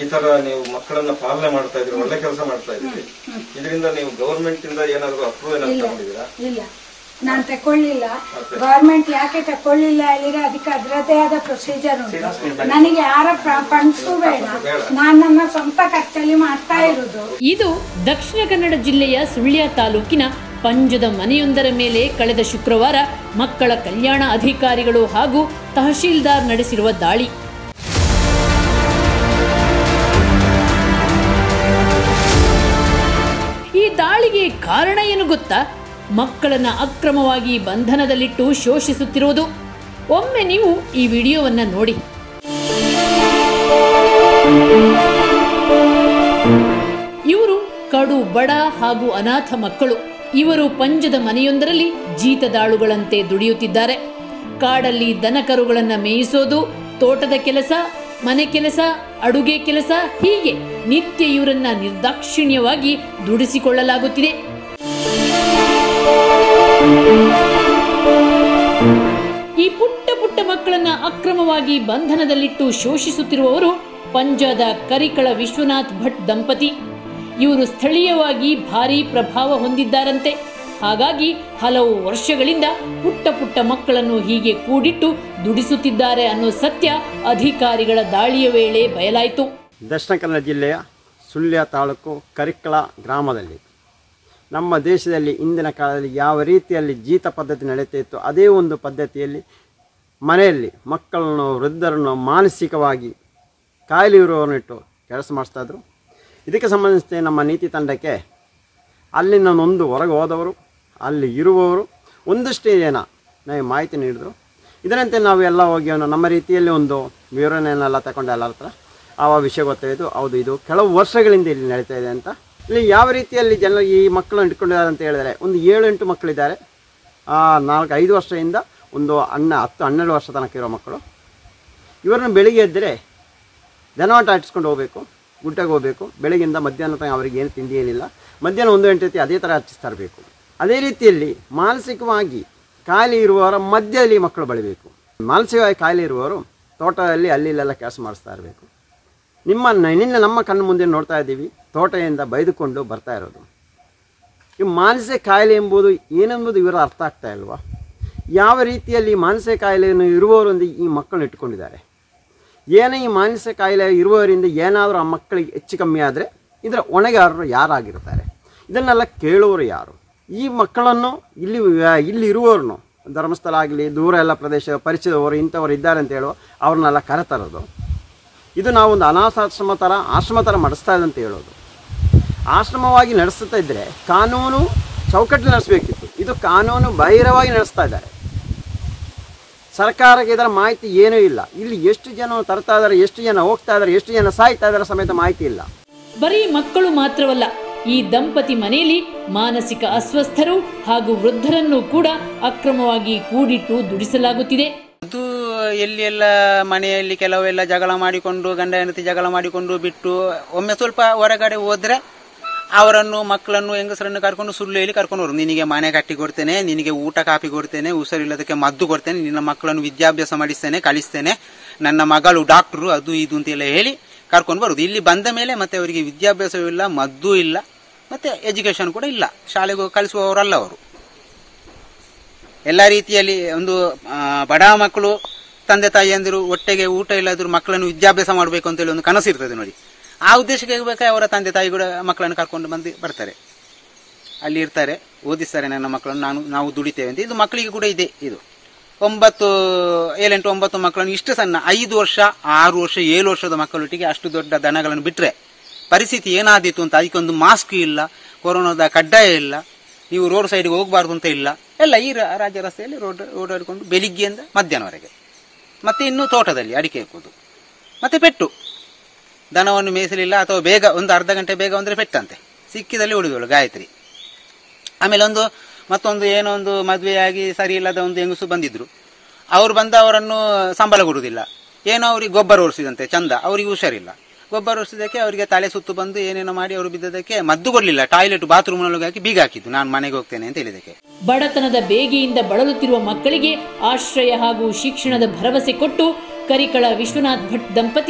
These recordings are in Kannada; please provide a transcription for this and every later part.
ತರ ನೀವು ಮಕ್ಕಳನ್ನ ಪಾಲನೆ ಮಾಡ್ತಾ ಇದ್ರಿ ಒಳ್ಳೆ ಕೆಲಸ ಮಾಡ್ತಾ ಇದ್ರಿ ಇದರಿಂದ ನೀವು ಗವರ್ಮೆಂಟ್ ಇಂದ ಏನಾದ್ರು ಅಪ್ರೂವ್ ಏನಾದ್ರು ತಗೊಂಡಿದ್ದೀರಾ ಇಲ್ಲ ನಾನು ತಕೊಳ್ಳಿಲ್ಲ ಗೌರ್ಮೆಂಟ್ ಯಾಕೆ ತಕೊಳ್ಳಿಲ್ಲ ಹೇಳಿದ್ರೆ ಅದಕ್ಕೆ ಅದರದ್ದೇ ಆದ ಪ್ರೊಸೀಜರ್ ಉಂಟು ನನಗೆ ಯಾರ ಫಂಡ್ಸು ಬೇಡ ನಾನು ನನ್ನ ಸ್ವಂತ ಖರ್ಚಲ್ಲಿ ಮಾಡ್ತಾ ಇರೋದು ಇದು ದಕ್ಷಿಣ ಕನ್ನಡ ಜಿಲ್ಲೆಯ ಸುಳ್ಯ ತಾಲೂಕಿನ ಪಂಜದ ಮನೆಯೊಂದರ ಮೇಲೆ ಕಳೆದ ಶುಕ್ರವಾರ ಮಕ್ಕಳ ಕಲ್ಯಾಣ ಅಧಿಕಾರಿಗಳು ಹಾಗೂ ತಹಶೀಲ್ದಾರ್ ನಡೆಸಿರುವ ದಾಳಿ ಈ ದಾಳಿಗೆ ಕಾರಣ ಏನು ಗೊತ್ತಾ ಮಕ್ಕಳನ್ನ ಅಕ್ರಮವಾಗಿ ಬಂಧನದಲ್ಲಿಟ್ಟು ಶೋಷಿಸುತ್ತಿರುವುದು ಒಮ್ಮೆ ನೀವು ಈ ವಿಡಿಯೋವನ್ನ ನೋಡಿ ಇವರು ಕಡು ಬಡ ಹಾಗೂ ಅನಾಥ ಮಕ್ಕಳು ಇವರು ಪಂಜದ ಮನೆಯೊಂದರಲ್ಲಿ ಜೀತದಾಳುಗಳಂತೆ ದುಡಿಯುತ್ತಿದ್ದಾರೆ ಕಾಡಲ್ಲಿ ದನಕರುಗಳನ್ನ ಮೇಯಿಸೋದು ತೋಟದ ಕೆಲಸ ಮನೆ ಕೆಲಸ ಅಡುಗೆ ಕೆಲಸ ಹೀಗೆ ನಿತ್ಯ ಇವರನ್ನ ನಿರ್ದಾಕ್ಷಿಣ್ಯವಾಗಿ ದುಡಿಸಿಕೊಳ್ಳಲಾಗುತ್ತಿದೆ ಈ ಪುಟ್ಟ ಪುಟ್ಟ ಮಕ್ಕಳನ್ನ ಅಕ್ರಮವಾಗಿ ಬಂಧನದಲ್ಲಿಟ್ಟು ಶೋಷಿಸುತ್ತಿರುವವರು ಪಂಜಾದ ಕರಿಕಳ ವಿಶ್ವನಾಥ್ ಭಟ್ ದಂಪತಿ ಇವರು ಸ್ಥಳೀಯವಾಗಿ ಭಾರೀ ಪ್ರಭಾವ ಹೊಂದಿದ್ದಾರಂತೆ ಹಾಗಾಗಿ ಹಲವು ವರ್ಷಗಳಿಂದ ಪುಟ್ಟ ಪುಟ್ಟ ಮಕ್ಕಳನ್ನು ಹೀಗೆ ಕೂಡಿಟ್ಟು ದುಡಿಸುತ್ತಿದ್ದಾರೆ ಅನ್ನೋ ಸತ್ಯ ಅಧಿಕಾರಿಗಳ ದಾಳಿಯ ವೇಳೆ ಬಯಲಾಯಿತು ದಕ್ಷಿಣ ಕನ್ನಡ ಜಿಲ್ಲೆಯ ಸುಳ್ಯ ತಾಲೂಕು ಕರಿಕ್ಕಳ ಗ್ರಾಮದಲ್ಲಿ ನಮ್ಮ ದೇಶದಲ್ಲಿ ಇಂದಿನ ಕಾಲದಲ್ಲಿ ಯಾವ ರೀತಿಯಲ್ಲಿ ಜೀತ ಪದ್ಧತಿ ನಡೀತಾ ಅದೇ ಒಂದು ಪದ್ಧತಿಯಲ್ಲಿ ಮನೆಯಲ್ಲಿ ಮಕ್ಕಳನ್ನು ವೃದ್ಧರನ್ನು ಮಾನಸಿಕವಾಗಿ ಕಾಯಿಲೆ ಇರುವವರನ್ನಿಟ್ಟು ಕೆಲಸ ಮಾಡಿಸ್ತಾ ಇದ್ರು ಇದಕ್ಕೆ ಸಂಬಂಧಿಸಿದ ನಮ್ಮ ನೀತಿ ತಂಡಕ್ಕೆ ಅಲ್ಲಿನ ನೊಂದು ಹೊರಗೆ ಹೋದವರು ಅಲ್ಲಿ ಇರುವವರು ಒಂದಷ್ಟೇ ಜನ ನಮಗೆ ಮಾಹಿತಿ ನೀಡಿದರು ಇದರಂತೆ ನಾವು ಎಲ್ಲ ಹೋಗಿ ಒಂದು ನಮ್ಮ ರೀತಿಯಲ್ಲಿ ಒಂದು ವಿವರಣೆಯನ್ನೆಲ್ಲ ತಗೊಂಡು ಎಲ್ಲರ ಹತ್ರ ಆ ವಿಷಯ ಗೊತ್ತಾಯಿತು ಹೌದು ಇದು ಕೆಲವು ವರ್ಷಗಳಿಂದ ಇಲ್ಲಿ ನಡೀತಾ ಇದೆ ಅಂತ ಇಲ್ಲಿ ಯಾವ ರೀತಿಯಲ್ಲಿ ಜನ ಈ ಮಕ್ಕಳನ್ನು ಇಟ್ಕೊಂಡಿದ್ದಾರೆ ಅಂತ ಹೇಳಿದರೆ ಒಂದು ಏಳು ಎಂಟು ಮಕ್ಕಳಿದ್ದಾರೆ ಆ, ನಾಲ್ಕು ಐದು ವರ್ಷದಿಂದ ಒಂದು ಅಣ್ಣ ಹತ್ತು ಹನ್ನೆರಡು ವರ್ಷ ತನಕ ಇರೋ ಮಕ್ಕಳು ಇವರನ್ನು ಬೆಳಿಗ್ಗೆ ಎದ್ದರೆ ದನವಾಟ ಆಟಿಸ್ಕೊಂಡು ಹೋಗಬೇಕು ಗುಡ್ಡಕ್ಕೆ ಹೋಗಬೇಕು ಬೆಳಗಿಂದ ಮಧ್ಯಾಹ್ನ ತನಕ ಅವರಿಗೆ ಏನು ತಿಂಡಿ ಏನಿಲ್ಲ ಮಧ್ಯಾಹ್ನ ಒಂದು ಗಂಟೆ ಹೊತ್ತಿಗೆ ಅದೇ ಥರ ಹಚ್ಚಿಸ್ತಾ ಇರಬೇಕು ಅದೇ ರೀತಿಯಲ್ಲಿ ಮಾನಸಿಕವಾಗಿ ಕಾಯಿಲೆ ಇರುವವರ ಮಧ್ಯದಲ್ಲಿ ಮಕ್ಕಳು ಬೆಳಿಬೇಕು ಮಾನಸಿಕವಾಗಿ ಕಾಯಿಲೆ ಇರುವವರು ತೋಟದಲ್ಲಿ ಅಲ್ಲಿ ಇಲ್ಲೆಲ್ಲ ಕೆಲಸ ಮಾಡಿಸ್ತಾ ಇರಬೇಕು ನಿಮ್ಮ ನಿನ್ನೆ ನಮ್ಮ ಕಣ್ಣು ಮುಂದೆ ನೋಡ್ತಾ ಇದ್ದೀವಿ ತೋಟದಿಂದ ಬೈದುಕೊಂಡು ಬರ್ತಾ ಇರೋದು ಈ ಮಾನಸಿಕ ಕಾಯಿಲೆ ಎಂಬುದು ಏನೆಂಬುದು ಇವರ ಅರ್ಥ ಆಗ್ತಾ ಇಲ್ವಾ ಯಾವ ರೀತಿಯಲ್ಲಿ ಮಾನಸಿಕ ಕಾಯಿಲೆಯನ್ನು ಇರುವವರೊಂದು ಈ ಮಕ್ಕಳನ್ನ ಇಟ್ಕೊಂಡಿದ್ದಾರೆ ಏನೇ ಈ ಮಾನಸಿಕ ಕಾಯಿಲೆ ಇರುವವರಿಂದ ಏನಾದರೂ ಆ ಮಕ್ಕಳಿಗೆ ಹೆಚ್ಚು ಕಮ್ಮಿ ಆದರೆ ಇದರ ಹೊಣೆಗಾರರು ಯಾರಾಗಿರ್ತಾರೆ ಇದನ್ನೆಲ್ಲ ಕೇಳುವವರು ಯಾರು ಈ ಮಕ್ಕಳನ್ನು ಇಲ್ಲಿ ಇಲ್ಲಿ ಇರುವವ್ರನ್ನು ಧರ್ಮಸ್ಥಳ ಆಗಲಿ ದೂರ ಎಲ್ಲ ಪ್ರದೇಶ ಪರಿಚಯದವರು ಇಂಥವ್ರು ಇದ್ದಾರೆ ಅಂತ ಹೇಳುವ ಅವ್ರನ್ನೆಲ್ಲ ಕರೆತರೋದು ಇದು ನಾವೊಂದು ಅನಾಥಾಶ್ರಮ ಥರ ಆಶ್ರಮ ಥರ ಮಾಡಿಸ್ತಾ ಇದೆ ಅಂತ ಹೇಳೋದು ಆಶ್ರಮವಾಗಿ ನಡೆಸ್ತಾ ಇದ್ದರೆ ಕಾನೂನು ಚೌಕಟ್ಟು ನಡೆಸಬೇಕಿತ್ತು ಇದು ಕಾನೂನು ಬಾಹಿರವಾಗಿ ನಡೆಸ್ತಾ ಇದ್ದಾರೆ ಸರ್ಕಾರಕ್ಕೆ ಇದರ ಮಾಹಿತಿ ಏನೂ ಇಲ್ಲ ಇಲ್ಲಿ ಎಷ್ಟು ಜನ ತರ್ತಾ ಇದ್ದಾರೆ ಎಷ್ಟು ಜನ ಹೋಗ್ತಾ ಇದ್ದಾರೆ ಎಷ್ಟು ಜನ ಸಾಯ್ತಾ ಇದ್ದಾರೆ ಸಮೇತ ಮಾಹಿತಿ ಇಲ್ಲ ಬರೀ ಮಕ್ಕಳು ಮಾತ್ರವಲ್ಲ ಈ ದಂಪತಿ ಮನೆಯಲ್ಲಿ ಮಾನಸಿಕ ಅಸ್ವಸ್ಥರು ಹಾಗೂ ವೃದ್ಧರನ್ನು ಕೂಡ ಅಕ್ರಮವಾಗಿ ಕೂಡಿಟ್ಟು ದುಡಿಸಲಾಗುತ್ತಿದೆ ಅದು ಎಲ್ಲಿ ಎಲ್ಲ ಮನೆಯಲ್ಲಿ ಕೆಲವೆಲ್ಲ ಜಗಳ ಮಾಡಿಕೊಂಡು ಗಂಡ ಹೆಂಡತಿ ಜಗಳ ಮಾಡಿಕೊಂಡು ಬಿಟ್ಟು ಒಮ್ಮೆ ಸ್ವಲ್ಪ ಹೊರಗಡೆ ಹೋದ್ರೆ ಅವರನ್ನು ಮಕ್ಕಳನ್ನು ಹೆಂಗಸರನ್ನು ಕರ್ಕೊಂಡು ಸುಳ್ಳು ಹೇಳಿ ಕರ್ಕೊಂಡು ಬರೋದು ನಿನಗೆ ಮನೆ ಕಟ್ಟಿ ಕೊಡ್ತೇನೆ ನಿನಗೆ ಊಟ ಕಾಪಿ ಕೊಡ್ತೇನೆ ಹುಷಾರಿಲ್ಲದಕ್ಕೆ ಮದ್ದು ಕೊಡ್ತೇನೆ ನಿನ್ನ ಮಕ್ಕಳನ್ನು ವಿದ್ಯಾಭ್ಯಾಸ ಮಾಡಿಸ್ತೇನೆ ಕಳಿಸ್ತೇನೆ ನನ್ನ ಮಗಳು ಡಾಕ್ಟ್ರು ಅದು ಇದು ಅಂತೆಲ್ಲ ಹೇಳಿ ಕರ್ಕೊಂಡು ಬರುದು ಇಲ್ಲಿ ಬಂದ ಮೇಲೆ ಮತ್ತೆ ಅವರಿಗೆ ವಿದ್ಯಾಭ್ಯಾಸವೂ ಇಲ್ಲ ಮದ್ದು ಇಲ್ಲ ಮತ್ತೆ ಎಜುಕೇಶನ್ ಕೂಡ ಇಲ್ಲ ಶಾಲೆಗೆ ಹೋಗಿ ಕಳಿಸುವವರಲ್ಲ ಅವರು ಎಲ್ಲ ರೀತಿಯಲ್ಲಿ ಒಂದು ಆ, ಬಡ ಮಕ್ಕಳು ತಂದೆ ತಾಯಿಯಂದಿರು ಒಟ್ಟಿಗೆ ಊಟ ಇಲ್ಲದ್ರು ಮಕ್ಕಳನ್ನು ವಿದ್ಯಾಭ್ಯಾಸ ಮಾಡಬೇಕು ಅಂತ ಹೇಳಿ ಒಂದು ಕನಸು ಇರ್ತದೆ ನೋಡಿ ಆ ಉದ್ದೇಶಕ್ಕೆ ಬೇಕಾದ್ರೆ ಅವರ ತಂದೆ ತಾಯಿ ಕೂಡ ಮಕ್ಕಳನ್ನು ಕರ್ಕೊಂಡು ಬಂದು ಬರ್ತಾರೆ ಅಲ್ಲಿ ಇರ್ತಾರೆ ಓದಿಸ್ತಾರೆ ನನ್ನ ಮಕ್ಕಳನ್ನು ನಾನು ನಾವು ದುಡಿತೇವೆ ಅಂತ ಇದು ಮಕ್ಕಳಿಗೆ ಕೂಡ ಇದೆ ಇದು ಒಂಬತ್ತು ಏಳೆಂಟು ಒಂಬತ್ತು ಮಕ್ಕಳನ್ನು ಇಷ್ಟು ಸಣ್ಣ ಐದು ವರ್ಷ ಆರು ವರ್ಷ ಏಳು ವರ್ಷದ ಮಕ್ಕಳೊಟ್ಟಿಗೆ ಅಷ್ಟು ದೊಡ್ಡ ದನಗಳನ್ನು ಬಿಟ್ರೆ ಪರಿಸ್ಥಿತಿ ಏನಾದೀತು ಅಂತ ಅದಕ್ಕೊಂದು ಮಾಸ್ಕ್ ಇಲ್ಲ ಕೊರೋನಾದ ಕಡ್ಡಾಯ ಇಲ್ಲ ನೀವು ರೋಡ್ ಸೈಡ್ಗೆ ಹೋಗಬಾರ್ದು ಅಂತ ಇಲ್ಲ ಎಲ್ಲ ಈ ರಾ- ರಾಜ್ಯ ರಸ್ತೆಯಲ್ಲಿ ರೋಡ್ ಓಡಾಡಿಕೊಂಡು ಬೆಳಿಗ್ಗೆಯಿಂದ ಮಧ್ಯಾಹ್ನವರೆಗೆ ಮತ್ತೆ ಇನ್ನು ತೋಟದಲ್ಲಿ ಅಡಿಕೆ ಹಾಕೋದು ಮತ್ತೆ ಪೆಟ್ಟು ದನವನ್ನು ಮೇಯಿಸಲಿಲ್ಲ ಅಥವಾ ಬೇಗ ಒಂದು ಅರ್ಧ ಗಂಟೆ ಬೇಗ ಅಂದ್ರೆ ಪೆಟ್ಟಂತೆ ಸಿಕ್ಕಿದಲ್ಲಿ ಉಳಿದವಳು ಗಾಯತ್ರಿ ಆಮೇಲೆ ಒಂದು ಮತ್ತೊಂದು ಏನೋ ಒಂದು ಮದುವೆಯಾಗಿ ಸರಿ ಇಲ್ಲದ ಒಂದು ಹೆಂಗಸು ಬಂದಿದ್ರು ಅವ್ರು ಬಂದ ಅವರನ್ನು ಸಂಬಳ ಕೊಡುವುದಿಲ್ಲ ಏನೋ ಅವ್ರಿಗೆ ಗೊಬ್ಬರ ಹೊರಿಸಿದಂತೆ ಚಂದ ಅವರಿಗೆ ಹುಷಾರಿಲ್ಲ ಗೊಬ್ಬರ ಹೊರಿಸಿದಕ್ಕೆ ಅವರಿಗೆ ತಲೆ ಸುತ್ತು ಬಂದು ಏನೇನೋ ಮಾಡಿ ಅವರು ಬಿದ್ದದಕ್ಕೆ ಮದ್ದು ಕೊಡಲಿಲ್ಲ ಟಾಯ್ಲೆಟ್ ಬಾತ್ರೂಮ್ನೊಳಗೆ ಹಾಕಿ ಬೀಗ ಹಾಕಿದ್ದು ನಾನು ಮನೆಗೆ ಹೋಗ್ತೇನೆ ಅಂತ ಹೇಳಿದಕ್ಕೆ ಬಡತನದ ಬೇಗೆಯಿಂದ ಬಳಲುತ್ತಿರುವ ಮಕ್ಕಳಿಗೆ ಆಶ್ರಯ ಹಾಗೂ ಶಿಕ್ಷಣದ ಭರವಸೆ ಕೊಟ್ಟು ಕರಿಕಳ ವಿಶ್ವನಾಥ್ ಭಟ್ ದಂಪತಿ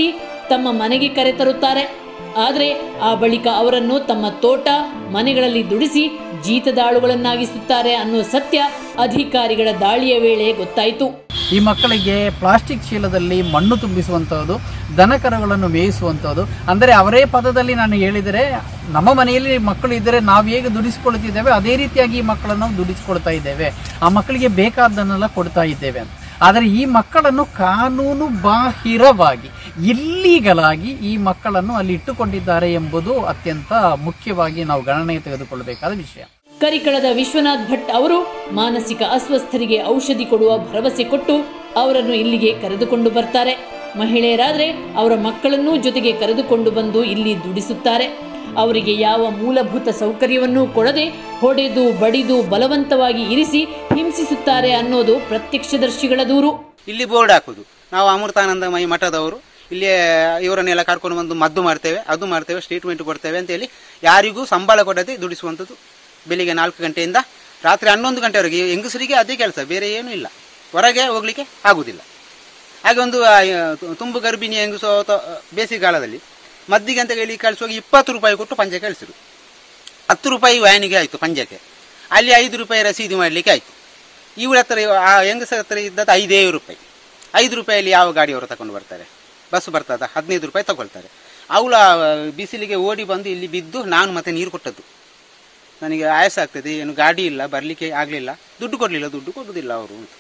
ತಮ್ಮ ಮನೆಗೆ ಕರೆತರುತ್ತಾರೆ ಆದರೆ ಆ ಬಳಿಕ ಅವರನ್ನು ತಮ್ಮ ತೋಟ ಮನೆಗಳಲ್ಲಿ ದುಡಿಸಿ ಜೀತದಾಳುಗಳನ್ನಾಗಿಸುತ್ತಾರೆ ಅನ್ನೋ ಸತ್ಯ ಅಧಿಕಾರಿಗಳ ದಾಳಿಯ ವೇಳೆ ಗೊತ್ತಾಯಿತು ಈ ಮಕ್ಕಳಿಗೆ ಪ್ಲಾಸ್ಟಿಕ್ ಚೀಲದಲ್ಲಿ ಮಣ್ಣು ತುಂಬಿಸುವಂಥದ್ದು ದನಕರುಗಳನ್ನು ಮೇಯಿಸುವಂಥದ್ದು ಅಂದರೆ ಅವರೇ ಪದದಲ್ಲಿ ನಾನು ಹೇಳಿದರೆ ನಮ್ಮ ಮನೆಯಲ್ಲಿ ಮಕ್ಕಳು ಇದ್ದರೆ ನಾವು ಹೇಗೆ ದುಡಿಸಿಕೊಳ್ತಿದ್ದೇವೆ ಅದೇ ರೀತಿಯಾಗಿ ಈ ಮಕ್ಕಳನ್ನು ನಾವು ದುಡಿಸಿಕೊಳ್ತಾ ಇದ್ದೇವೆ ಆ ಮಕ್ಕಳಿಗೆ ಬೇಕಾದ್ದನ್ನೆಲ್ಲ ಕೊಡ್ತಾ ಇದ್ದೇವೆ ಅಂತ ಆದರೆ ಈ ಮಕ್ಕಳನ್ನು ಕಾನೂನು ಬಾಹಿರವಾಗಿ ಇಲ್ಲೀಗಲಾಗಿ ಈ ಮಕ್ಕಳನ್ನು ಅಲ್ಲಿ ಇಟ್ಟುಕೊಂಡಿದ್ದಾರೆ ಎಂಬುದು ಅತ್ಯಂತ ಮುಖ್ಯವಾಗಿ ನಾವು ಗಣನೆಗೆ ತೆಗೆದುಕೊಳ್ಳಬೇಕಾದ ವಿಷಯ ಕರಿಕಳದ ವಿಶ್ವನಾಥ್ ಭಟ್ ಅವರು ಮಾನಸಿಕ ಅಸ್ವಸ್ಥರಿಗೆ ಔಷಧಿ ಕೊಡುವ ಭರವಸೆ ಕೊಟ್ಟು ಅವರನ್ನು ಇಲ್ಲಿಗೆ ಕರೆದುಕೊಂಡು ಬರ್ತಾರೆ ಮಹಿಳೆಯರಾದರೆ ಅವರ ಮಕ್ಕಳನ್ನೂ ಜೊತೆಗೆ ಕರೆದುಕೊಂಡು ಬಂದು ಇಲ್ಲಿ ದುಡಿಸುತ್ತಾರೆ ಅವರಿಗೆ ಯಾವ ಮೂಲಭೂತ ಸೌಕರ್ಯವನ್ನೂ ಕೊಡದೆ ಹೊಡೆದು ಬಡಿದು ಬಲವಂತವಾಗಿ ಇರಿಸಿ ಹಿಂಸಿಸುತ್ತಾರೆ ಅನ್ನೋದು ಪ್ರತ್ಯಕ್ಷದರ್ಶಿಗಳ ದೂರು ಇಲ್ಲಿ ಬೋರ್ಡ್ ಹಾಕುದು ನಾವು ಅಮೃತಾನಂದಮಯಿ ಮಠದವರು ಇಲ್ಲಿ ಇವರನ್ನೆಲ್ಲ ಕರ್ಕೊಂಡು ಬಂದು ಮದ್ದು ಮಾಡ್ತೇವೆ ಅದು ಮಾಡ್ತೇವೆ ಟ್ರೀಟ್ಮೆಂಟ್ ಕೊಡ್ತೇವೆ ಅಂತ ಹೇಳಿ ಯಾರಿಗೂ ಸಂಬಳ ಕೊಡದೆ ದುಡಿಸುವಂಥದ್ದು ಬೆಳಿಗ್ಗೆ ನಾಲ್ಕು ಗಂಟೆಯಿಂದ ರಾತ್ರಿ ಹನ್ನೊಂದು ಗಂಟೆವರೆಗೆ ಹೆಂಗಸರಿಗೆ ಅದೇ ಕೆಲಸ ಬೇರೆ ಏನೂ ಇಲ್ಲ ಹೊರಗೆ ಹೋಗ್ಲಿಕ್ಕೆ ಆಗುದಿಲ್ಲ ಹಾಗೆ ಒಂದು ಆ, ತುಂಬು ಗರ್ಭಿಣಿ ಹೆಂಗಸು ಅಥವಾ ಬೇಸಿಗೆಗಾಲದಲ್ಲಿ ಮದ್ದಿಗೆ ಅಂತ ಹೇಳಿ ಕಳಿಸುವಾಗ ಇಪ್ಪತ್ತು ರೂಪಾಯಿ ಕೊಟ್ಟು ಪಂಜೆ ಕಳಿಸಿರು ಹತ್ತು ರೂಪಾಯಿ ವ್ಯಾನಿಗೆ ಆಯಿತು ಪಂಜಕ್ಕೆ ಅಲ್ಲಿ ಐದು ರೂಪಾಯಿ ರಸೀದಿ ಮಾಡಲಿಕ್ಕೆ ಆಯಿತು ಇವಳ ಹತ್ರ ಆ ಹೆಂಗಸರ ಹತ್ರ ಇದ್ದದ್ದು ಐದೇ ರೂಪಾಯಿ ಐದು ರೂಪಾಯಲ್ಲಿ ಯಾವ ಗಾಡಿಯವರು ತಗೊಂಡು ಬರ್ತಾರೆ ಬಸ್ ಬರ್ತದ ಹದಿನೈದು ರೂಪಾಯಿ ತಗೊಳ್ತಾರೆ ಅವಳ ಬಿಸಿಲಿಗೆ ಓಡಿ ಬಂದು ಇಲ್ಲಿ ಬಿದ್ದು ನಾನು ಮತ್ತೆ ನೀರು ಕೊಟ್ಟದ್ದು ನನಗೆ ಆಯಾಸ ಆಗ್ತದೆ ಏನು ಗಾಡಿ ಇಲ್ಲ ಬರಲಿಕ್ಕೆ ಆಗಲಿಲ್ಲ ದುಡ್ಡು ಕೊಡಲಿಲ್ಲ ದುಡ್ಡು ಕೊಡುವುದಿಲ್ಲ ಅವರು ಅಂತ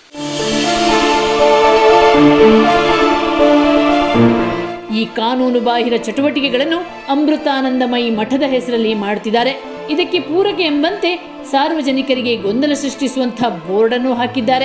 ಈ ಕಾನೂನು ಬಾಹಿರ ಚಟುವಟಿಕೆಗಳನ್ನು ಅಮೃತಾನಂದಮಯಿ ಮಠದ ಹೆಸರಲ್ಲಿ ಮಾಡುತ್ತಿದ್ದಾರೆ ಇದಕ್ಕೆ ಪೂರಕ ಎಂಬಂತೆ ಸಾರ್ವಜನಿಕರಿಗೆ ಗೊಂದಲ ಸೃಷ್ಟಿಸುವಂಥ ಬೋರ್ಡ್ ಅನ್ನು ಹಾಕಿದ್ದಾರೆ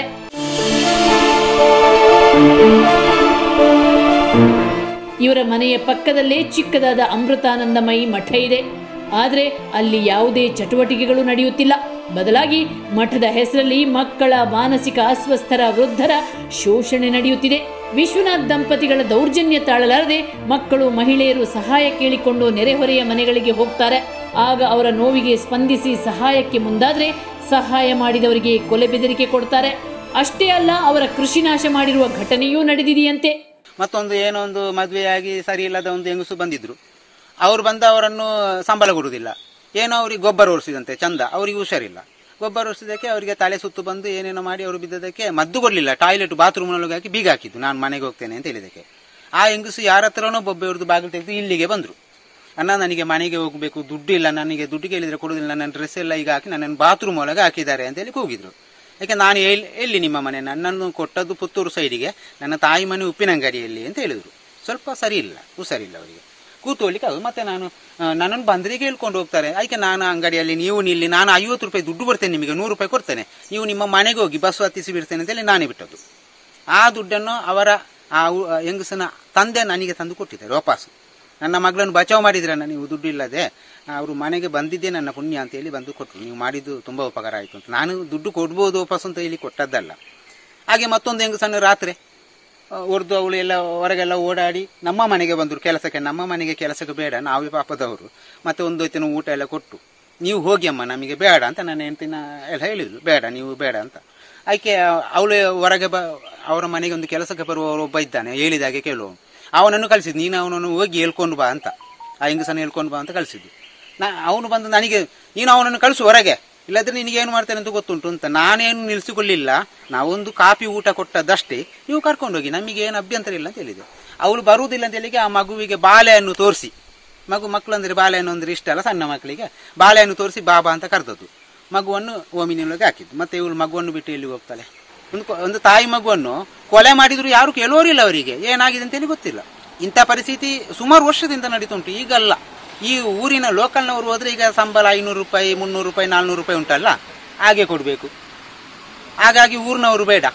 ಇವರ ಮನೆಯ ಪಕ್ಕದಲ್ಲೇ ಚಿಕ್ಕದಾದ ಅಮೃತಾನಂದಮಯಿ ಮಠ ಇದೆ ಆದರೆ ಅಲ್ಲಿ ಯಾವುದೇ ಚಟುವಟಿಕೆಗಳು ನಡೆಯುತ್ತಿಲ್ಲ ಬದಲಾಗಿ ಮಠದ ಹೆಸರಲ್ಲಿ ಮಕ್ಕಳ ಮಾನಸಿಕ ಅಸ್ವಸ್ಥರ ವೃದ್ಧರ ಶೋಷಣೆ ನಡೆಯುತ್ತಿದೆ ವಿಶ್ವನಾಥ್ ದಂಪತಿಗಳ ದೌರ್ಜನ್ಯ ತಾಳಲಾರದೆ ಮಕ್ಕಳು ಮಹಿಳೆಯರು ಸಹಾಯ ಕೇಳಿಕೊಂಡು ನೆರೆಹೊರೆಯ ಮನೆಗಳಿಗೆ ಹೋಗ್ತಾರೆ ಆಗ ಅವರ ನೋವಿಗೆ ಸ್ಪಂದಿಸಿ ಸಹಾಯಕ್ಕೆ ಮುಂದಾದರೆ ಸಹಾಯ ಮಾಡಿದವರಿಗೆ ಕೊಲೆ ಬೆದರಿಕೆ ಕೊಡ್ತಾರೆ ಅಷ್ಟೇ ಅಲ್ಲ ಅವರ ಕೃಷಿ ನಾಶ ಮಾಡಿರುವ ಘಟನೆಯೂ ನಡೆದಿದೆಯಂತೆ ಮತ್ತೊಂದು ಏನೋ ಒಂದು ಮದುವೆಯಾಗಿ ಸರಿ ಇಲ್ಲದ ಒಂದು ಹೆಂಗಸು ಬಂದಿದ್ರು ಅವ್ರು ಬಂದ ಅವರನ್ನು ಸಂಬಳ ಕೊಡುವುದಿಲ್ಲ ಏನೋ ಅವ್ರಿಗೆ ಗೊಬ್ಬರ ಒರೆಸಿದಂತೆ ಚಂದ ಅವ್ರಿಗೆ ಹುಷಾರಿಲ್ಲ ಗೊಬ್ಬರ ಒರೆಸಿದಕ್ಕೆ ಅವರಿಗೆ ತಲೆ ಸುತ್ತು ಬಂದು ಏನೇನೋ ಮಾಡಿ ಅವರು ಬಿದ್ದದಕ್ಕೆ ಮದ್ದು ಕೊಡಲಿಲ್ಲ ಟಾಯ್ಲೆಟ್ ಬಾತ್ರೂಮ್ನೊಳಗೆ ಹಾಕಿ ಬೀಗ ಹಾಕಿದ್ದು ನಾನು ಮನೆಗೆ ಹೋಗ್ತೇನೆ ಅಂತ ಹೇಳಿದಕ್ಕೆ ಆ ಹೆಂಗಸು ಯಾರ ಹತ್ರನೋ ಬೊಬ್ಬೆ ಹೊಡೆದು ಬಾಗಿಲು ತೆಗೆದು ಇಲ್ಲಿಗೆ ಬಂದರು ಅಣ್ಣ ನನಗೆ ಮನೆಗೆ ಹೋಗಬೇಕು ದುಡ್ಡು ಇಲ್ಲ ನನಗೆ ದುಡ್ಡು ಕೇಳಿದ್ರೆ ಕೊಡುವುದಿಲ್ಲ ನನ್ನ ಡ್ರೆಸ್ ಎಲ್ಲ ಈಗ ಹಾಕಿ ನನ್ನನ್ನು ಬಾತ್ರೂಮ್ ಒಳಗೆ ಹಾಕಿದ್ದಾರೆ ಅಂತ ಹೇಳಿ ಕೂಗಿದ್ರು ಯಾಕೆ ನಾನು ಎಲ್ಲಿ ಎಲ್ಲಿ ನಿಮ್ಮ ಮನೆ ನನ್ನನ್ನು ಕೊಟ್ಟದ್ದು ಪುತ್ತೂರು ಸೈಡಿಗೆ ನನ್ನ ತಾಯಿ ಮನೆ ಉಪ್ಪಿನಂಗಡಿಯಲ್ಲಿ ಅಂತ ಹೇಳಿದರು ಸ್ವಲ್ಪ ಸರಿ ಇಲ್ಲ ಹುಷಾರಿಲ್ಲ ಅವರಿಗೆ ಕೂತ್ಕೊಳ್ಳಿಕ್ಕೆ ಅದು ಮತ್ತೆ ನಾನು ಆ, ನನ್ನನ್ನು ಬಂದರೆ ಕೇಳ್ಕೊಂಡು ಹೋಗ್ತಾರೆ ಆಯ್ಕೆ ನಾನು ಅಂಗಡಿಯಲ್ಲಿ ನೀವು ನಿಲ್ಲಿ ನಾನು ಐವತ್ತು ರೂಪಾಯಿ ದುಡ್ಡು ಕೊಡ್ತೇನೆ ನಿಮಗೆ ನೂರು ರೂಪಾಯಿ ಕೊಡ್ತೇನೆ ನೀವು ನಿಮ್ಮ ಮನೆಗೆ ಹೋಗಿ ಬಸ್ ಹತ್ತಿಸಿ ಬಿಡ್ತೇನೆ ಅಂತೇಳಿ ನಾನೇ ಬಿಟ್ಟದ್ದು ಆ ದುಡ್ಡನ್ನು ಅವರ ಆ ಉ- ಆ ಹೆಂಗಸನ ತಂದೆ ನನಗೆ ತಂದು ಕೊಟ್ಟಿದ್ದಾರೆ ವಾಪಸ್ ನನ್ನ ಮಗಳನ್ನು ಬಚಾವ್ ಮಾಡಿದ್ರನ್ನ ನೀವು ದುಡ್ಡು ಇಲ್ಲದೆ ಅವರು ಮನೆಗೆ ಬಂದಿದ್ದೇ ನನ್ನ ಪುಣ್ಯ ಅಂತ ಹೇಳಿ ಬಂದು ಕೊಟ್ಟರು ನೀವು ಮಾಡಿದ್ದು ತುಂಬ ಉಪಕಾರ ಆಯಿತು ಅಂತ ನಾನು ದುಡ್ಡು ಕೊಡ್ಬೋದು ವಾಪಸ್ ಅಂತ ಹೇಳಿ ಕೊಟ್ಟದ್ದಲ್ಲ ಹಾಗೆ ಮತ್ತೊಂದು ಹೆಂಗಸನ್ನು ರಾತ್ರಿ ಹೊಡೆದು ಅವಳು ಎಲ್ಲ ಹೊರಗೆಲ್ಲ ಓಡಾಡಿ ನಮ್ಮ ಮನೆಗೆ ಬಂದರು ಕೆಲಸಕ್ಕೆ ನಮ್ಮ ಮನೆಗೆ ಕೆಲಸಕ್ಕೆ ಬೇಡ ನಾವೇ ಪಾಪದವರು ಮತ್ತೆ ಒಂದು ಹೊತ್ತಿನ ಊಟ ಎಲ್ಲ ಕೊಟ್ಟು ನೀವು ಹೋಗಿ ಅಮ್ಮ ನಮಗೆ ಬೇಡ ಅಂತ ನನ್ನ ಹೆಂಡತಿನ ಎಲ್ಲ ಹೇಳಿದ್ರು ಬೇಡ ನೀವು ಬೇಡ ಅಂತ ಆಕೆ ಅವಳು ಹೊರಗೆ ಬ ಅವರ ಮನೆಗೆ ಒಂದು ಕೆಲಸಕ್ಕೆ ಬರುವವರು ಒಬ್ಬ ಇದ್ದಾನೆ ಹೇಳಿದಾಗೆ ಕೇಳುವವನು ಅವನನ್ನು ಕಳಿಸಿದ್ದು ನೀನು ಅವನನ್ನು ಹೋಗಿ ಹೇಳ್ಕೊಂಡು ಬಾ ಅಂತ ಆ ಹೆಂಗಸನ್ನು ಹೇಳ್ಕೊಂಡು ಬಾ ಅಂತ ಕಳಿಸಿದ್ದು ನಾ ಅವನು ಬಂದು ನನಗೆ ನೀನು ಅವನನ್ನು ಕಳಿಸು ಹೊರಗೆ ಇಲ್ಲದ್ರೆ ನಿನಗೆ ಏನು ಮಾಡ್ತೇನೆ ಅಂತ ಗೊತ್ತುಂಟು ಅಂತ ನಾನೇನು ನಿಲ್ಲಿಸಿಕೊಳ್ಳಿಲ್ಲ ನಾವೊಂದು ಕಾಫಿ ಊಟ ಕೊಟ್ಟದ್ದಷ್ಟೇ ನೀವು ಕರ್ಕೊಂಡು ಹೋಗಿ ನಮಗೆ ಏನು ಅಭ್ಯಂತರ ಇಲ್ಲ ಅಂತ ಹೇಳಿದೆ ಅವಳು ಬರುವುದಿಲ್ಲ ಅಂತ ಹೇಳಿಗೆ ಆ ಮಗುವಿಗೆ ಬಾಳೆಹಣ್ಣು ತೋರಿಸಿ ಮಗು ಮಕ್ಕಳು ಅಂದ್ರೆ ಬಾಳೆಹಣ್ಣು ಅಂದ್ರೆ ಇಷ್ಟ ಅಲ್ಲ ಸಣ್ಣ ಮಕ್ಕಳಿಗೆ ಬಾಳೆಹಣ್ಣು ತೋರಿಸಿ ಬಾಬಾ ಅಂತ ಕರೆದದ್ದು ಮಗುವನ್ನು ಓಮಿನಿಯೊಳಗೆ ಹಾಕಿದ್ದು ಮತ್ತೆ ಇವಳು ಮಗುವನ್ನು ಬಿಟ್ಟು ಎಲ್ಲಿ ಹೋಗ್ತಾಳೆ ಒಂದು ಕೊ- ಒಂದು ತಾಯಿ ಮಗುವನ್ನು ಕೊಲೆ ಮಾಡಿದ್ರು ಯಾರು ಕೇಳೋರಿಲ್ಲ ಅವರಿಗೆ ಏನಾಗಿದೆ ಅಂತೇಳಿ ಗೊತ್ತಿಲ್ಲ ಇಂಥ ಪರಿಸ್ಥಿತಿ ಸುಮಾರು ವರ್ಷದಿಂದ ನಡೀತುಂಟು ಈಗಲ್ಲ ಈ ಊರಿನ ಲೋಕಲ್ನವರು ಹೋದ್ರೆ ಈಗ ಸಂಬಳ ಐನೂರು ರೂಪಾಯಿ ಮುನ್ನೂರು ರೂಪಾಯಿ ನಾಲ್ನೂರು ರೂಪಾಯಿ ಉಂಟಲ್ಲ ಹಾಗೆ ಕೊಡಬೇಕು ಹಾಗಾಗಿ ಊರಿನವರು ಬೇಡ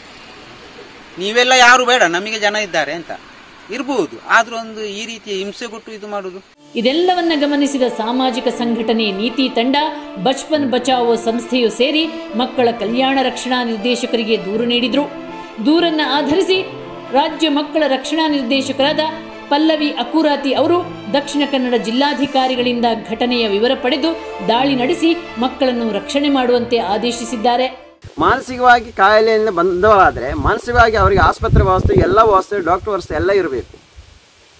ನೀವೆಲ್ಲ ಯಾರು ಬೇಡ ನಮಗೆ ಜನ ಇದ್ದಾರೆ ಅಂತ ಇರ್ಬೋದು ಆದ್ರೂ ಒಂದು ಈ ರೀತಿಯ ಹಿಂಸೆ ಕೊಟ್ಟು ಇದು ಮಾಡುದು ಇದೆಲ್ಲವನ್ನ ಗಮನಿಸಿದ ಸಾಮಾಜಿಕ ಸಂಘಟನೆ ನೀತಿ ತಂಡ ಬಚ್ಪನ್ ಬಚಾವೋ ಸಂಸ್ಥೆಯು ಸೇರಿ ಮಕ್ಕಳ ಕಲ್ಯಾಣ ರಕ್ಷಣಾ ನಿರ್ದೇಶಕರಿಗೆ ದೂರು ನೀಡಿದ್ರು ದೂರನ್ನ ಆಧರಿಸಿ ರಾಜ್ಯ ಮಕ್ಕಳ ರಕ್ಷಣಾ ನಿರ್ದೇಶಕರಾದ ಪಲ್ಲವಿ ಅಕುರಾತಿ ಅವರು ದಕ್ಷಿಣ ಕನ್ನಡ ಜಿಲ್ಲಾಧಿಕಾರಿಗಳಿಂದ ಘಟನೆಯ ವಿವರ ಪಡೆದು ದಾಳಿ ನಡೆಸಿ ಮಕ್ಕಳನ್ನು ರಕ್ಷಣೆ ಮಾಡುವಂತೆ ಆದೇಶಿಸಿದ್ದಾರೆ ಮಾನಸಿಕವಾಗಿ ಕಾಯಿಲೆಯಿಂದ ಬಂದವರಾದರೆ ಮಾನಸಿಕವಾಗಿ ಅವರಿಗೆ ಆಸ್ಪತ್ರೆ ವ್ಯವಸ್ಥೆ ಎಲ್ಲ ವ್ಯವಸ್ಥೆ ಡಾಕ್ಟರ್ ವ್ಯವಸ್ಥೆ ಎಲ್ಲ ಇರಬೇಕು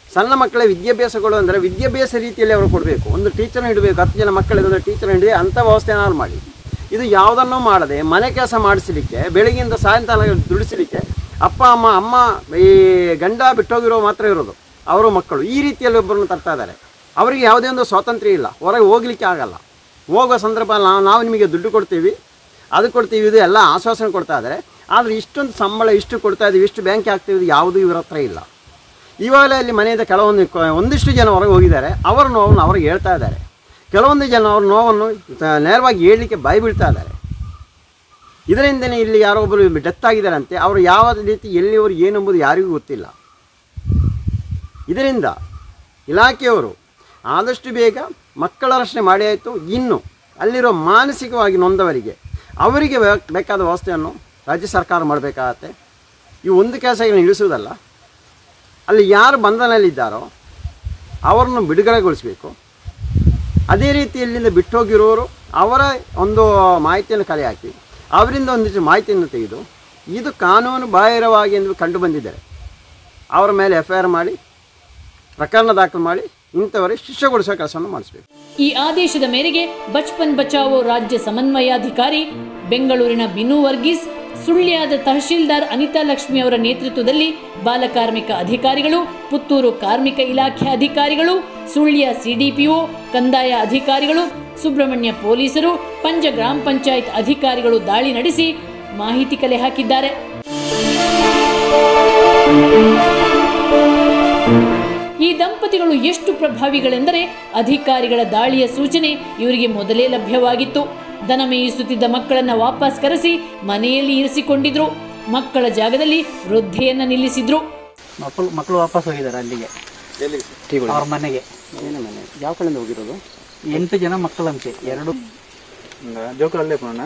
ಸಣ್ಣ ಮಕ್ಕಳ ವಿದ್ಯಾಭ್ಯಾಸಗಳು ಅಂದರೆ ವಿದ್ಯಾಭ್ಯಾಸ ರೀತಿಯಲ್ಲಿ ಅವರು ಕೊಡಬೇಕು ಒಂದು ಟೀಚರ್ನ ಇಡಬೇಕು ಹತ್ತು ಜನ ಮಕ್ಕಳಿದ್ರೆ ಟೀಚರ್ನ ಹಿಡಿದು ಅಂಥ ವ್ಯವಸ್ಥೆ ಏನಾದ್ರು ಮಾಡಿ ಇದು ಯಾವುದನ್ನೂ ಮಾಡದೆ ಮನೆ ಕೆಲಸ ಮಾಡಿಸಲಿಕ್ಕೆ ಬೆಳಗ್ಗಿಂದ ಸಾಯಂಕಾಲ ದುಡಿಸಲಿಕ್ಕೆ ಅಪ್ಪ ಅಮ್ಮ ಅಮ್ಮ ಈ ಗಂಡ ಬಿಟ್ಟೋಗಿರೋ ಮಾತ್ರ ಇರೋದು ಅವರು ಮಕ್ಕಳು ಈ ರೀತಿಯಲ್ಲಿ ಒಬ್ಬರನ್ನು ತರ್ತಾ ಇದ್ದಾರೆ ಅವರಿಗೆ ಯಾವುದೇ ಒಂದು ಸ್ವಾತಂತ್ರ್ಯ ಇಲ್ಲ ಹೊರಗೆ ಹೋಗ್ಲಿಕ್ಕೆ ಆಗಲ್ಲ ಹೋಗೋ ಸಂದರ್ಭ ನಾವು ನಾವು ನಿಮಗೆ ದುಡ್ಡು ಕೊಡ್ತೀವಿ ಅದು ಕೊಡ್ತೀವಿ ಇದು ಎಲ್ಲ ಆಶ್ವಾಸನೆ ಕೊಡ್ತಾ ಇದ್ದಾರೆ ಆದರೆ ಇಷ್ಟೊಂದು ಸಂಬಳ ಇಷ್ಟು ಕೊಡ್ತಾ ಇದ್ದೀವಿ ಇಷ್ಟು ಬ್ಯಾಂಕ್ ಹಾಕ್ತೀವಿ ಇದು ಯಾವುದೂ ಇವರ ಹತ್ರ ಇಲ್ಲ ಇವಾಗಲೇ ಅಲ್ಲಿ ಮನೆಯಿಂದ ಕೆಲವೊಂದು ಕ- ಒಂದಿಷ್ಟು ಜನ ಹೊರಗೆ ಹೋಗಿದ್ದಾರೆ ಅವರ ನೋವನ್ನು ಅವ್ರಿಗೆ ಹೇಳ್ತಾ ಇದ್ದಾರೆ ಕೆಲವೊಂದು ಜನ ಅವ್ರ ನೋವನ್ನು ತ- ನೇರವಾಗಿ ಹೇಳಲಿಕ್ಕೆ ಬಾಯಿ ಬೀಳ್ತಾ ಇದ್ದಾರೆ ಇದರಿಂದನೇ ಇಲ್ಲಿ ಯಾರೋ ಒಬ್ಬರು ಡೆತ್ ಆಗಿದ್ದಾರಂತೆ ಅವರು ಯಾವ ರೀತಿ ಎಲ್ಲಿಯವರು ಏನೆಂಬುದು ಯಾರಿಗೂ ಗೊತ್ತಿಲ್ಲ ಇದರಿಂದ ಇಲಾಖೆಯವರು ಆದಷ್ಟು ಬೇಗ ಮಕ್ಕಳ ರಕ್ಷಣೆ ಮಾಡಿ ಆಯಿತು ಇನ್ನು ಅಲ್ಲಿರೋ ಮಾನಸಿಕವಾಗಿ ನೊಂದವರಿಗೆ ಅವರಿಗೆ ಬೇ- ಬೇಕಾದ ವ್ಯವಸ್ಥೆಯನ್ನು ರಾಜ್ಯ ಸರ್ಕಾರ ಮಾಡಬೇಕಾಗತ್ತೆ ಈ ಒಂದು ಕೆಲಸಗಳನ್ನು ಇಳಿಸುವುದಲ್ಲ ಅಲ್ಲಿ ಯಾರು ಬಂಧನದಲ್ಲಿದ್ದಾರೋ ಅವರನ್ನು ಬಿಡುಗಡೆಗೊಳಿಸಬೇಕು ಅದೇ ರೀತಿ ಇಲ್ಲಿಂದ ಬಿಟ್ಟೋಗಿರೋರು ಅವರ ಒಂದು ಮಾಹಿತಿಯನ್ನು ಕಲೆ ಹಾಕಿ ಅವರಿಂದ ಒಂದಿಷ್ಟು ಮಾಹಿತಿಯನ್ನು ತೆಗೆದು ಇದು ಕಾನೂನು ಬಾಹಿರವಾಗಿ ಎಂದು ಕಂಡು ಬಂದಿದ್ದಾರೆ ಅವರ ಮೇಲೆ ಎಫ್ ಐ ಆರ್ ಮಾಡಿ ಪ್ರಕರಣ ದಾಖಲು ಮಾಡಿ ಇಂಥವರಿಗೆ ಶಿಕ್ಷೆಗೊಳಿಸುವ ಕೆಲಸವನ್ನು ಮಾಡಿಸಬೇಕು ಈ ಆದೇಶದ ಮೇರೆಗೆ ಬಚ್ಪನ್ ಬಚಾವೋ ರಾಜ್ಯ ಸಮನ್ವಯಾಧಿಕಾರಿ ಬೆಂಗಳೂರಿನ ಬಿನು ವರ್ಗೀಸ್ ಸುಳ್ಯದ ತಹಶೀಲ್ದಾರ್ ಅನಿತಾ ಲಕ್ಷ್ಮಿ ಅವರ ನೇತೃತ್ವದಲ್ಲಿ ಬಾಲಕಾರ್ಮಿಕ ಅಧಿಕಾರಿಗಳು ಪುತ್ತೂರು ಕಾರ್ಮಿಕ ಇಲಾಖೆ ಅಧಿಕಾರಿಗಳು ಸುಳ್ಯ ಸಿಡಿಪಿಒ ಕಂದಾಯ ಅಧಿಕಾರಿಗಳು ಸುಬ್ರಹ್ಮಣ್ಯ ಪೊಲೀಸರು ಪಂಜ ಗ್ರಾಮ ಪಂಚಾಯತ್ ಅಧಿಕಾರಿಗಳು ದಾಳಿ ನಡೆಸಿ ಮಾಹಿತಿ ಕಲೆ ಹಾಕಿದ್ದಾರೆ ಈ ದಂಪತಿಗಳು ಎಷ್ಟು ಪ್ರಭಾವಿಗಳೆಂದರೆ ಅಧಿಕಾರಿಗಳ ದಾಳಿಯ ಸೂಚನೆ ಇವರಿಗೆ ಮೊದಲೇ ಲಭ್ಯವಾಗಿತ್ತು ದನ ಮೇಯಿಸುತ್ತಿದ್ದ ಮಕ್ಕಳನ್ನ ವಾಪಸ್ ಕರೆಸಿ ಮನೆಯಲ್ಲಿ ಇರಿಸಿಕೊಂಡಿದ್ರು ಮಕ್ಕಳ ಜಾಗದಲ್ಲಿ ವೃದ್ಧೆಯನ್ನ ನಿಲ್ಲಿಸಿದ್ರು ಮಕ್ಕಳು ಮಕ್ಕಳು ವಾಪಸ್ ಹೋಗಿದ್ದಾರೆ ಅಲ್ಲಿಗೆ ಅವ್ರ ಮನೆಗೆ ಏನೇ ಮನೆ ಯಾವ ಕಡೆಯಿಂದ ಹೋಗಿರೋದು ಎಂಟು ಜನ ಮಕ್ಕಳಂತೆ ಎರಡು ಜೋಕಲ್ಲೇ ಪೋಣ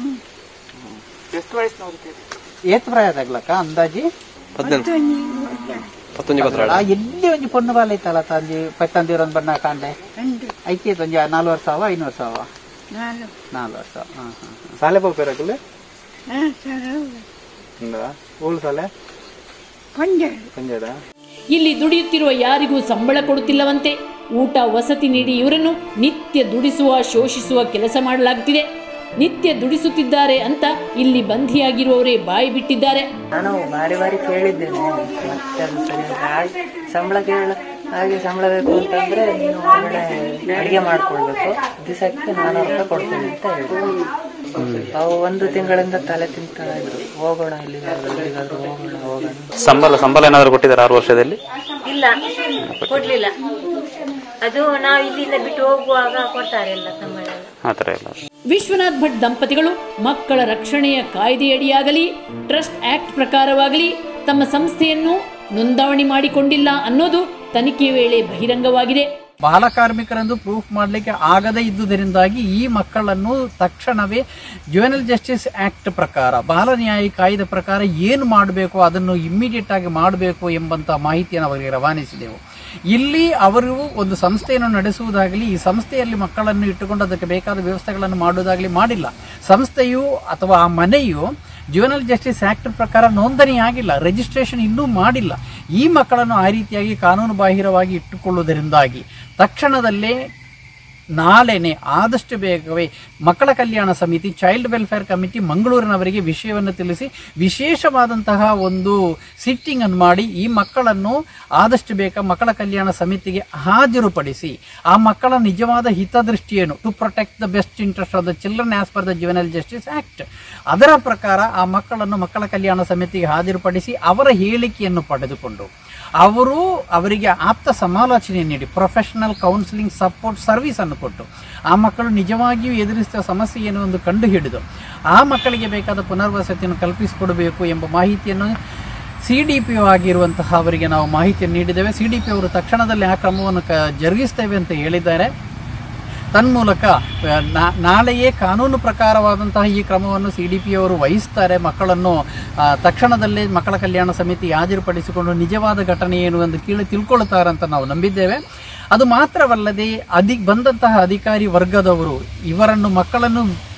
ಏತ್ ಪ್ರಾಯದಾಗ್ಲಕ್ಕ ಅಂದಾಜಿ ಆ, ಎಲ್ಲಿ ಒಂಜಿ ಪೊಣ್ಣು ಬಾಲ ಐತಲ್ಲ ತಂಜಿ ಪತ್ತಂದಿರೊಂದು ಬಣ್ಣ ಕಾಂಡೆ ಐಕೆ ಒಂಜಿ ನಾಲ್ಕು ವರ್ಷ ಅವ ಐನೂರು ವರ್ಷ ಅವ ನಾಲ್ಕು ವರ್ಷ ಹಾ ಹಾ ಸಾಲೆ ಹೋಗ್ಬೇಕಲ್ಲ ಊಳು ಸಾಲೆ ಪಂಜಾಡ ಇಲ್ಲಿ ದುಡಿಯುತ್ತಿರುವ ಯಾರಿಗೂ ಸಂಬಳ ಕೊಡುತ್ತಿಲ್ಲವಂತೆ ಊಟ ವಸತಿ ನೀಡಿ ಇವರನ್ನು ನಿತ್ಯ ದುಡಿಸುವ ಶೋಷಿಸುವ ಕೆಲಸ ಮಾಡಲಾಗುತ್ತಿದೆ ನಿತ್ಯ ದುಡಿಸುತ್ತಿದ್ದಾರೆ ಅಂತ ಇಲ್ಲಿ ಬಂಧಿಯಾಗಿರುವವರೇ ಬಾಯಿ ಬಿಟ್ಟಿದ್ದಾರೆ ನಾನು ಬಾರಿ ಬಾರಿ ಕೇಳಿದ್ದೇನೆ ಮತ್ತೆ ಅದು ಸರಿ ಅಂತ. ಹಾಗೆ ಸಂಬಳ ಕೇಳ ಹಾಗೆ ಸಂಬಳ ಬೇಕು ಅಂತಂದ್ರೆ ನೀನು ಹೊರಗಡೆ ಅಡಿಗೆ ಮಾಡ್ಕೊಳ್ಬೇಕು ದಿವಸಕ್ಕೆ ನಾನ್ನೂರು ರೂಪಾಯಿ ಕೊಡ್ತೇನೆ ಅಂತ ಹೇಳಿದ್ರು ಅವು ಒಂದು ತಿಂಗಳಿಂದ ತಲೆ ತಿಂತಾ ಇದ್ರು ಹೋಗೋಣ ಇಲ್ಲಿಗಾದ್ರೂ ಇಲ್ಲಿಗಾದ್ರೂ ಹೋಗೋಣ ಹೋಗೋಣ ಸಂಬಳ ಸಂಬಳ ಏನಾದ್ರು ಕೊಟ್ಟಿದ್ದಾರೆ ಆರು ವರ್ಷದಲ್ಲಿ ಇಲ್ಲ ಕೊಡ್ಲಿಲ್ಲ ಅದು ನಾವು ಇಲ್ಲಿಂದ ಬಿಟ್ಟು ಹೋಗುವಾಗ ಕೊಡ್ತಾರೆ ಎಲ್ಲ ಸಂಬಳ ಎಲ್ಲ. ಆ ಥರ ಎಲ್ಲ ವಿಶ್ವನಾಥ್ ಭಟ್ ದಂಪತಿಗಳು ಮಕ್ಕಳ ರಕ್ಷಣೆಯ ಕಾಯ್ದೆಯಡಿಯಾಗಲಿ ಟ್ರಸ್ಟ್ ಆಕ್ಟ್ ಪ್ರಕಾರವಾಗಲಿ ತಮ್ಮ ಸಂಸ್ಥೆಯನ್ನು ನೋಂದಾವಣಿ ಮಾಡಿಕೊಂಡಿಲ್ಲ ಅನ್ನೋದು ತನಿಖೆಯ ವೇಳೆ ಬಹಿರಂಗವಾಗಿದೆ ಬಾಲಕಾರ್ಮಿಕರೆಂದು ಪ್ರೂಫ್ ಮಾಡಲಿಕ್ಕೆ ಆಗದೇ ಇದ್ದುದರಿಂದಾಗಿ ಈ ಮಕ್ಕಳನ್ನು ತಕ್ಷಣವೇ ಜುವೆನಲ್ ಜಸ್ಟಿಸ್ ಆಕ್ಟ್ ಪ್ರಕಾರ ಬಾಲ ನ್ಯಾಯ ಕಾಯ್ದೆ ಪ್ರಕಾರ ಏನು ಮಾಡಬೇಕು ಅದನ್ನು ಇಮ್ಮಿಡಿಯೇಟ್ ಆಗಿ ಮಾಡಬೇಕು ಎಂಬಂತ ಮಾಹಿತಿಯನ್ನು ಅವರಿಗೆ ರವಾನಿಸಿದೆವು ಇಲ್ಲಿ ಅವರು ಒಂದು ಸಂಸ್ಥೆಯನ್ನು ನಡೆಸುವುದಾಗಲಿ ಈ ಸಂಸ್ಥೆಯಲ್ಲಿ ಮಕ್ಕಳನ್ನು ಇಟ್ಟುಕೊಂಡು ಅದಕ್ಕೆ ಬೇಕಾದ ವ್ಯವಸ್ಥೆಗಳನ್ನು ಮಾಡುವುದಾಗಲಿ ಮಾಡಿಲ್ಲ ಸಂಸ್ಥೆಯು ಅಥವಾ ಆ ಮನೆಯು ಜುವೆನಲ್ ಜಸ್ಟಿಸ್ ಆಕ್ಟ್ ಪ್ರಕಾರ ನೋಂದಣಿ ಆಗಿಲ್ಲ ರಿಜಿಸ್ಟ್ರೇಷನ್ ಇನ್ನೂ ಮಾಡಿಲ್ಲ ಈ ಮಕ್ಕಳನ್ನು ಆ ರೀತಿಯಾಗಿ ಕಾನೂನು ಬಾಹಿರವಾಗಿ ಇಟ್ಟುಕೊಳ್ಳುವುದರಿಂದಾಗಿ ತಕ್ಷಣದಲ್ಲೇ ನಾಳೆನೆ ಆದಷ್ಟು ಬೇಗವೇ ಮಕ್ಕಳ ಕಲ್ಯಾಣ ಸಮಿತಿ ಚೈಲ್ಡ್ ವೆಲ್ಫೇರ್ ಕಮಿಟಿ ಮಂಗಳೂರಿನವರಿಗೆ ವಿಷಯವನ್ನು ತಿಳಿಸಿ ವಿಶೇಷವಾದಂತಹ ಒಂದು ಸಿಟ್ಟಿಂಗ್ ಅನ್ನು ಮಾಡಿ ಈ ಮಕ್ಕಳನ್ನು ಆದಷ್ಟು ಬೇಗ ಮಕ್ಕಳ ಕಲ್ಯಾಣ ಸಮಿತಿಗೆ ಹಾಜರುಪಡಿಸಿ ಆ ಮಕ್ಕಳ ನಿಜವಾದ ಹಿತದೃಷ್ಟಿಯನ್ನು to protect the best interest of the children as per the juvenile justice act ಅದರ ಪ್ರಕಾರ ಆ ಮಕ್ಕಳನ್ನು ಮಕ್ಕಳ ಕಲ್ಯಾಣ ಸಮಿತಿಗೆ ಹಾಜರುಪಡಿಸಿ ಅವರ ಹೇಳಿಕೆಯನ್ನು ಪಡೆದುಕೊಂಡು ಅವರು ಅವರಿಗೆ ಆಪ್ತ ಸಮಾಲೋಚನೆ ನೀಡಿ ಪ್ರೊಫೆಷನಲ್ ಕೌನ್ಸಿಲಿಂಗ್ ಸಪೋರ್ಟ್ ಸರ್ವಿಸ್ ಅನ್ನು ಕೊಟ್ಟು ಆ ಮಕ್ಕಳು ನಿಜವಾಗಿಯೂ ಎದುರಿಸುವ ಸಮಸ್ಯೆ ಏನು ಎಂದು ಕಂಡು ಹಿಡಿದು ಆ ಮಕ್ಕಳಿಗೆ ಬೇಕಾದ ಪುನರ್ವಸತಿಯನ್ನು ಕಲ್ಪಿಸಿಕೊಡಬೇಕು ಎಂಬ ಮಾಹಿತಿಯನ್ನು ಸಿ ಡಿ ಪಿ ಆಗಿರುವಂತಹ ಅವರಿಗೆ ನಾವು ಮಾಹಿತಿಯನ್ನು ನೀಡಿದ್ದೇವೆ ಸಿ ಡಿ ಪಿ ಅವರು ತಕ್ಷಣದಲ್ಲಿ ಆ ಕ್ರಮವನ್ನು ಕ ಜರುಗಿಸ್ತೇವೆ ಅಂತ ಹೇಳಿದ್ದಾರೆ ತನ್ಮೂಲಕ ಆ, ನಾ- ನಾಳೆಯೇ ಕಾನೂನು ಪ್ರಕಾರವಾದಂತಹ ಈ ಕ್ರಮವನ್ನು ಸಿ ಡಿ ಪಿ ಅವರು ವಹಿಸ್ತಾರೆ ಮಕ್ಕಳನ್ನು ಆ, ತಕ್ಷಣದಲ್ಲೇ ಮಕ್ಕಳ ಕಲ್ಯಾಣ ಸಮಿತಿ ಹಾಜರುಪಡಿಸಿಕೊಂಡು ನಿಜವಾದ ಘಟನೆ ಏನು ಎಂದು ಕೇಳಿ ತಿಳ್ಕೊಳ್ತಾರೆ ಅಂತ ನಾವು ನಂಬಿದ್ದೇವೆ ಅದು ಮಾತ್ರವಲ್ಲದೆ ಅಧಿ ಬಂದಂತಹ ಅಧಿಕಾರಿ ವರ್ಗದವರು ಇವರನ್ನು ಮಕ್ಕಳನ್ನು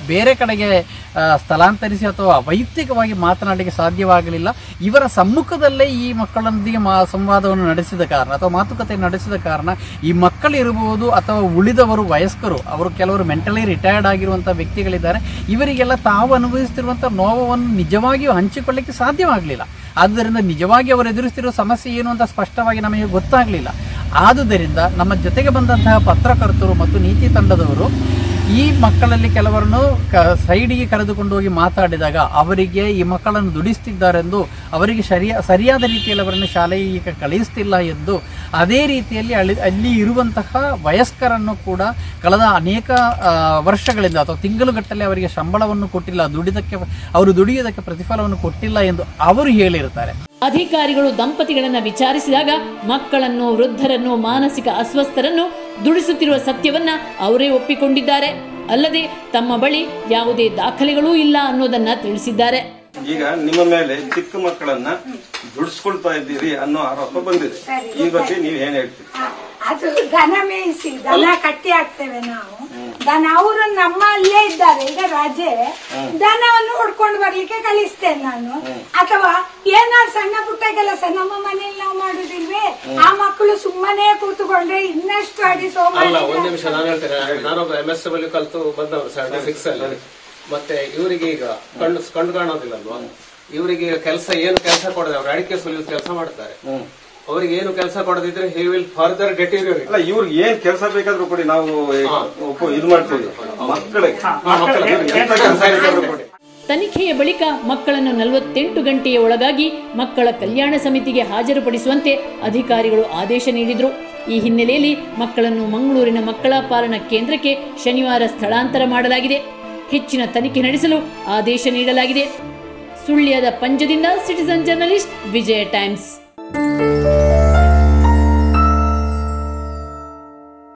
ಬೇರೆ ಕಡೆಗೆ ಆ, ಸ್ಥಳಾಂತರಿಸಿ ಅಥವಾ ವೈಯಕ್ತಿಕವಾಗಿ ಮಾತನಾಡಲಿಕ್ಕೆ ಸಾಧ್ಯವಾಗಲಿಲ್ಲ ಇವರ ಸಮ್ಮುಖದಲ್ಲೇ ಈ ಮಕ್ಕಳೊಂದಿಗೆ ಮಾ ಸಂವಾದವನ್ನು ನಡೆಸಿದ ಕಾರಣ ಅಥವಾ ಮಾತುಕತೆ ನಡೆಸಿದ ಕಾರಣ ಈ ಮಕ್ಕಳಿರಬಹುದು ಅಥವಾ ಉಳಿದವರು ವಯಸ್ಕರು ಅವರು ಕೆಲವರು ಮೆಂಟಲಿ ರಿಟೈರ್ಡ್ ಆಗಿರುವಂತಹ ವ್ಯಕ್ತಿಗಳಿದ್ದಾರೆ ಇವರಿಗೆಲ್ಲ ತಾವು ಅನುಭವಿಸುತ್ತಿರುವಂಥ ನೋವನ್ನು ನಿಜವಾಗಿಯೂ ಹಂಚಿಕೊಳ್ಳಿಕ್ಕೆ ಸಾಧ್ಯವಾಗಲಿಲ್ಲ ಆದ್ದರಿಂದ ನಿಜವಾಗಿ ಅವರು ಎದುರಿಸ್ತಿರುವ ಸಮಸ್ಯೆ ಏನು ಅಂತ ಸ್ಪಷ್ಟವಾಗಿ ನಮಗೆ ಗೊತ್ತಾಗಲಿಲ್ಲ ಆದುದರಿಂದ ನಮ್ಮ ಜೊತೆಗೆ ಬಂದಂತಹ ಪತ್ರಕರ್ತರು ಮತ್ತು ನೀತಿ ತಂಡದವರು ಈ ಮಕ್ಕಳಲ್ಲಿ ಕೆಲವರನ್ನು ಕ ಸೈಡಿಗೆ ಕರೆದುಕೊಂಡು ಹೋಗಿ ಮಾತಾಡಿದಾಗ ಅವರಿಗೆ ಈ ಮಕ್ಕಳನ್ನು ದುಡಿಸ್ತಿದ್ದಾರೆಂದು ಅವರಿಗೆ ಸರಿಯ ಸರಿಯಾದ ರೀತಿಯಲ್ಲಿ ಅವರನ್ನು ಶಾಲೆಗೆ ಈಗ ಕಳಿಸ್ತಿಲ್ಲ ಎಂದು ಅದೇ ರೀತಿಯಲ್ಲಿ ಅಲ್ಲಿ ಅಲ್ಲಿ ಇರುವಂತಹ ವಯಸ್ಕರನ್ನು ಕೂಡ ಕಳೆದ ಅನೇಕ ಆ, ವರ್ಷಗಳಿಂದ ಅಥವಾ ತಿಂಗಳುಗಟ್ಟಲೆ ಅವರಿಗೆ ಸಂಬಳವನ್ನು ಕೊಟ್ಟಿಲ್ಲ ದುಡಿದಕ್ಕೆ ಅವರು ದುಡಿಯುವುದಕ್ಕೆ ಪ್ರತಿಫಲವನ್ನು ಕೊಟ್ಟಿಲ್ಲ ಎಂದು ಅವರು ಹೇಳಿರ್ತಾರೆ ಅಧಿಕಾರಿಗಳು ದಂಪತಿಗಳನ್ನ ವಿಚಾರಿಸಿದಾಗ ಮಕ್ಕಳನ್ನು ವೃದ್ಧರನ್ನು ಮಾನಸಿಕ ಅಸ್ವಸ್ಥರನ್ನು ದುಡಿಸುತ್ತಿರುವ ಸತ್ಯವನ್ನ ಅವರೇ ಒಪ್ಪಿಕೊಂಡಿದ್ದಾರೆ ಅಲ್ಲದೆ ತಮ್ಮ ಬಳಿ ಯಾವುದೇ ದಾಖಲೆಗಳೂ ಇಲ್ಲ ಅನ್ನೋದನ್ನ ತಿಳಿಸಿದ್ದಾರೆ ಈಗ ನಿಮ್ಮ ಮೇಲೆ ಚಿಕ್ಕ ಮಕ್ಕಳನ್ನ ದುಡಿಸ್ಕೊಳ್ತಾ ಇದ್ದೀರಿ ಅನ್ನೋ ಆರೋಪ ಬಂದಿದೆ ಈ ಬಗ್ಗೆ ನೀವ್ ಏನ್ ಹೇಳ್ತೀರಿ ಅದು ದನ ಮೇಯಿಸಿ ದನ ಕಟ್ಟಿ ಹಾಕ್ತೇವೆ ನಾವು ದನ ಅವರು ನಮ್ಮಲ್ಲೇ ಇದ್ದಾರೆ ಈಗ ರಜೆ ದನವನ್ನು ಹೊಡ್ಕೊಂಡು ಬರ್ಲಿಕ್ಕೆ ಕಳಿಸ್ತೇನೆ ನಾನು ಅಥವಾ ಏನಾದ್ರು ಸಣ್ಣ ಪುಟ್ಟ ಕೆಲಸ ನಮ್ಮ ಮನೆಯಲ್ಲಿ ನಾವು ಮಾಡುದಿಲ್ವೇ ಆ ಮಕ್ಕಳು ಸುಮ್ಮನೆ ಕೂತ್ಕೊಂಡ್ರೆ ಇನ್ನಷ್ಟು ಅಡಿ ಅಲ್ಲ ಒಂದ್ ಸೋಮಾರಿ ನಿಮಿಷ ನಾನು ಹೇಳ್ತೇನೆ ನಾನೊಬ್ಬ ಎಂ ಎಸ್ ಡಬ್ಲ್ಯೂ ಕಲ್ತು ಬಂದವರು ಸೆವೆಂಟಿ ಸಿಕ್ಸ್ ಅಲ್ಲಿ ಮತ್ತೆ ಇವರಿಗೆ ಈಗ ಕಣ್ಣು ಕಣ್ಣು ಕಾಣೋದಿಲ್ಲಲ್ವಾ ಇವರಿಗೆ ಈಗ ಕೆಲಸ ಏನು ಕೆಲಸ ಕೊಡದೆ ಅವ್ರು ಅಡಿಕೆ ಸುಲಿಯೋದು ಕೆಲಸ ಮಾಡ್ತಾರೆ ಅವರಿಗೆ ಏನು ಕೆಲಸ ಕೊಡದಿದ್ರೆ ಹಿ ವಿಲ್ ಫರ್ದರ್ ಡೆಟೀರಿಯೇಟ್ ಅಲ್ಲ ಇವ್ರಿಗೆ ಏನ್ ಕೆಲಸ ಬೇಕಾದ್ರೂ ಕೊಡಿ ನಾವು ಒಪ್ಪು- ಇದು ಮಾಡ್ತೀವಿ ಮಕ್ಕಳಿಗೆ ಇವ್ರಿಗೆ ಎಂತ ಕೆಲಸ ಬೇಕಾದ್ರೂ ಕೊಡಿ ತನಿಖೆಯ ಬಳಿಕ ಮಕ್ಕಳನ್ನು ನಲವತ್ತೆಂಟು ಗಂಟೆಯ ಒಳಗಾಗಿ ಮಕ್ಕಳ ಕಲ್ಯಾಣ ಸಮಿತಿಗೆ ಹಾಜರುಪಡಿಸುವಂತೆ ಅಧಿಕಾರಿಗಳು ಆದೇಶ ನೀಡಿದರು ಈ ಹಿನ್ನೆಲೆಯಲ್ಲಿ ಮಕ್ಕಳನ್ನು ಮಂಗಳೂರಿನ ಮಕ್ಕಳ ಪಾಲನಾ ಕೇಂದ್ರಕ್ಕೆ ಶನಿವಾರ ಸ್ಥಳಾಂತರ ಮಾಡಲಾಗಿದೆ ಹೆಚ್ಚಿನ ತನಿಖೆ ನಡೆಸಲು ಆದೇಶ ನೀಡಲಾಗಿದೆ ಸುಳ್ಯದ ಪಂಜದಿಂದ ಸಿಟಿಸನ್ ಜರ್ನಲಿಸ್ಟ್ ವಿಜಯ ಟೈಮ್ಸ್